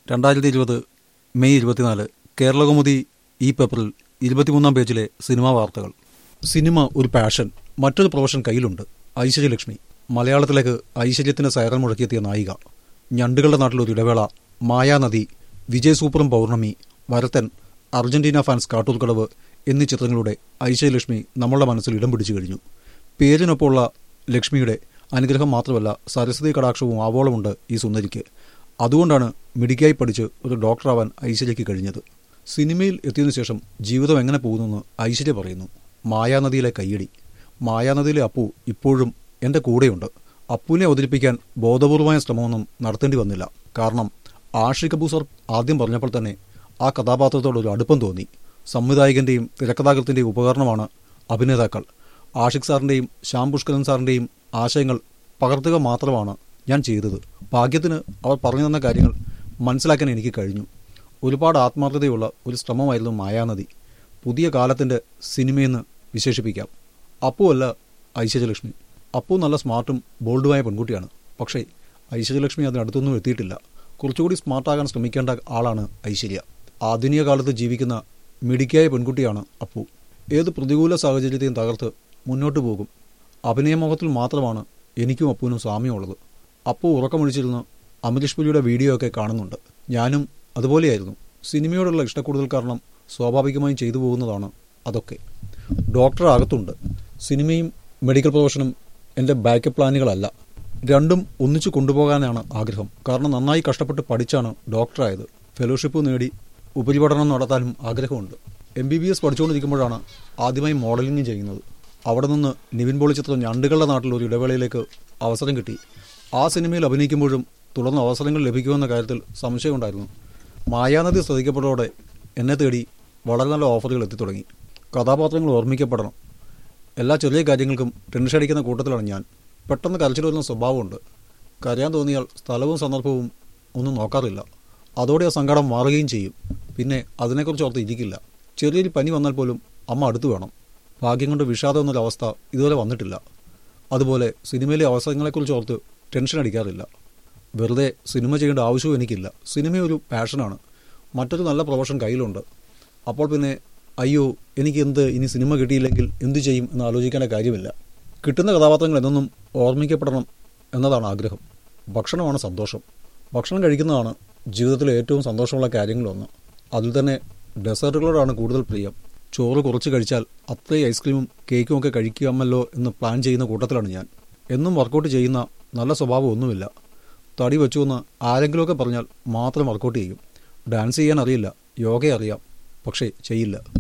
രണ്ടായിരത്തി ഇരുപത് മെയ് ഇരുപത്തിനാല് കേരളകൗമുദി ഈ പേപ്പറിൽ ഇരുപത്തിമൂന്നാം പേജിലെ സിനിമാ വാർത്തകൾ സിനിമ ഒരു പാഷൻ മറ്റൊരു പ്രൊഫഷൻ കയ്യിലുണ്ട് ഐശ്വര്യലക്ഷ്മി മലയാളത്തിലേക്ക് ഐശ്വര്യത്തിന് സൈറൻ മുഴക്കിയെത്തിയ നായിക ഞണ്ടുകളുടെ നാട്ടിലൊരു ഇടവേള മായാനദി വിജയ് സൂപ്പറും പൗർണമി വരത്തൻ അർജന്റീന ഫാൻസ് കാട്ടൂർക്കടവ് എന്നീ ചിത്രങ്ങളുടെ ഐശ്വര്യലക്ഷ്മി നമ്മളുടെ മനസ്സിൽ ഇടം പിടിച്ചു കഴിഞ്ഞു പേരിനൊപ്പമുള്ള ലക്ഷ്മിയുടെ അനുഗ്രഹം മാത്രമല്ല സരസ്വതി കടാക്ഷവും ആവോളമുണ്ട് ഈ സുന്ദരിക്ക് അതുകൊണ്ടാണ് മിടുക്കിയായി പഠിച്ച് ഒരു ഡോക്ടറാവാൻ ഐശ്വര്യയ്ക്ക് കഴിഞ്ഞത് സിനിമയിൽ എത്തിയതിനു ശേഷം ജീവിതം എങ്ങനെ പോകുന്നെന്ന് ഐശ്വര്യ പറയുന്നു മായാനദിയിലെ കയ്യടി മായാനദിയിലെ അപ്പു ഇപ്പോഴും എൻ്റെ കൂടെയുണ്ട് അപ്പുവിനെ അവതരിപ്പിക്കാൻ ബോധപൂർവമായ ശ്രമമൊന്നും നടത്തേണ്ടി വന്നില്ല കാരണം ആഷിഖ് കപൂർ സർ ആദ്യം പറഞ്ഞപ്പോൾ തന്നെ ആ കഥാപാത്രത്തോട് ഒരു അടുപ്പം തോന്നി സംവിധായകന്റെയും തിരക്കഥാകൃത്തിന്റെയും ഉപകരണമാണ് അഭിനേതാക്കൾ ആഷിഖ് സാറിന്റെയും ശ്യാം പുഷ്കരൻ സാറിന്റെയും ആശയങ്ങൾ പകർത്തുക മാത്രമാണ് ഞാൻ ചെയ്തത് ഭാഗ്യത്തിന് അവർ പറഞ്ഞു തന്ന കാര്യങ്ങൾ മനസ്സിലാക്കാൻ എനിക്ക് കഴിഞ്ഞു ഒരുപാട് ആത്മാർത്ഥതയുള്ള ഒരു ശ്രമമായിരുന്നു മായാനദി പുതിയ കാലത്തിന്റെ സിനിമയെന്ന് വിശേഷിപ്പിക്കാം അപ്പു അല്ല ഐശ്വര്യലക്ഷ്മി അപ്പു നല്ല സ്മാർട്ടും ബോൾഡുമായ പെൺകുട്ടിയാണ് പക്ഷേ ഐശ്വര്യലക്ഷ്മി അതിനടുത്തൊന്നും എത്തിയിട്ടില്ല കുറച്ചുകൂടി സ്മാർട്ടാകാൻ ശ്രമിക്കേണ്ട ആളാണ് ഐശ്വര്യ ആധുനിക കാലത്ത് ജീവിക്കുന്ന മിടുക്കിയായ പെൺകുട്ടിയാണ് അപ്പു ഏത് പ്രതികൂല സാഹചര്യത്തെയും തകർത്ത് മുന്നോട്ട് പോകും അഭിനയമോഹത്തിൽ മാത്രമാണ് എനിക്കും അപ്പുവിനും സാമ്യമുള്ളത് അപ്പു ഉറക്കമൊഴിച്ചിരുന്ന് അമരീഷ് പുലിയുടെ വീഡിയോ ഒക്കെ കാണുന്നുണ്ട് ഞാനും അതുപോലെയായിരുന്നു സിനിമയോടുള്ള ഇഷ്ടക്കൂടുതൽ കാരണം സ്വാഭാവികമായും ചെയ്തു പോകുന്നതാണ് അതൊക്കെ ഡോക്ടർ അകത്തുണ്ട് സിനിമയും മെഡിക്കൽ പ്രൊഫഷനും എൻ്റെ ബാക്കപ്പ് പ്ലാനുകളല്ല രണ്ടും ഒന്നിച്ചു കൊണ്ടുപോകാനാണ് ആഗ്രഹം കാരണം നന്നായി കഷ്ടപ്പെട്ട് പഠിച്ചാണ് ഡോക്ടറായത് ഫെലോഷിപ്പ് നേടി ഉപരിപഠനം നടത്താനും ആഗ്രഹമുണ്ട് എം ബി ബി എസ് പഠിച്ചുകൊണ്ടിരിക്കുമ്പോഴാണ് ആദ്യമായി മോഡലിംഗ് ചെയ്യുന്നത് അവിടെ നിന്ന് നിവിൻ പോളി ചിത്രം ഞണ്ടുകളുടെ നാട്ടിൽ ഒരു ഇടവേളയിലേക്ക് അവസരം കിട്ടി ആ സിനിമയിൽ അഭിനയിക്കുമ്പോഴും തുടർന്ന് അവസരങ്ങൾ ലഭിക്കുമെന്ന കാര്യത്തിൽ സംശയമുണ്ടായിരുന്നു മായാനദി ശ്രദ്ധിക്കപ്പെട്ടതോടെ എന്നെ തേടി വളരെ നല്ല ഓഫറുകൾ എത്തിത്തുടങ്ങി കഥാപാത്രങ്ങൾ ഓർമ്മിക്കപ്പെടണം എല്ലാ ചെറിയ കാര്യങ്ങൾക്കും ടെൻഷൻ അടിക്കുന്ന കൂട്ടത്തിലാണ് ഞാൻ പെട്ടെന്ന് കരച്ചിൽ വരുന്ന സ്വഭാവമുണ്ട് കരയാൻ തോന്നിയാൽ സ്ഥലവും സന്ദർഭവും ഒന്നും നോക്കാറില്ല അതോടെ ആ സങ്കടം മാറുകയും ചെയ്യും പിന്നെ അതിനെക്കുറിച്ച് ഓർത്ത് ഇരിക്കില്ല ചെറിയൊരു പനി വന്നാൽ പോലും അമ്മ അടുത്ത് വേണം ഭാഗ്യം കൊണ്ട് വിഷാദം എന്നൊരവസ്ഥ ഇതുവരെ വന്നിട്ടില്ല അതുപോലെ സിനിമയിലെ അവസരങ്ങളെക്കുറിച്ച് ഓർത്ത് ടെൻഷൻ അടിക്കാറില്ല വെറുതെ സിനിമ ചെയ്യേണ്ട ആവശ്യവും എനിക്കില്ല സിനിമ ഒരു പാഷനാണ് മറ്റൊരു നല്ല പ്രൊഫഷൻ കയ്യിലുണ്ട് അപ്പോൾ പിന്നെ അയ്യോ എനിക്ക് എന്ത് ഇനി സിനിമ കിട്ടിയില്ലെങ്കിൽ എന്തു ചെയ്യും എന്ന് ആലോചിക്കേണ്ട കാര്യമില്ല കിട്ടുന്ന കഥാപാത്രങ്ങൾ എന്നൊന്നും ഓർമ്മിക്കപ്പെടണം എന്നതാണ് ആഗ്രഹം ഭക്ഷണമാണ് സന്തോഷം ഭക്ഷണം കഴിക്കുന്നതാണ് ജീവിതത്തിലെ ഏറ്റവും സന്തോഷമുള്ള കാര്യങ്ങളൊന്ന് അതിൽ തന്നെ ഡെസേർട്ടുകളോടാണ് കൂടുതൽ പ്രിയം ചോറ് കുറച്ച് കഴിച്ചാൽ അത്രയും ഐസ്ക്രീമും കേക്കും ഒക്കെ കഴിക്കാമല്ലോ എന്ന് പ്ലാൻ ചെയ്യുന്ന കൂട്ടത്തിലാണ് ഞാൻ എന്നും വർക്കൗട്ട് ചെയ്യുന്ന നല്ല സ്വഭാവം ഒന്നുമില്ല തടി വെച്ചു എന്ന് ആരെങ്കിലുമൊക്കെ പറഞ്ഞാൽ മാത്രം വർക്കൗട്ട് ചെയ്യും ഡാൻസ് ചെയ്യാൻ അറിയില്ല യോഗ അറിയാം പക്ഷേ ചെയ്യില്ല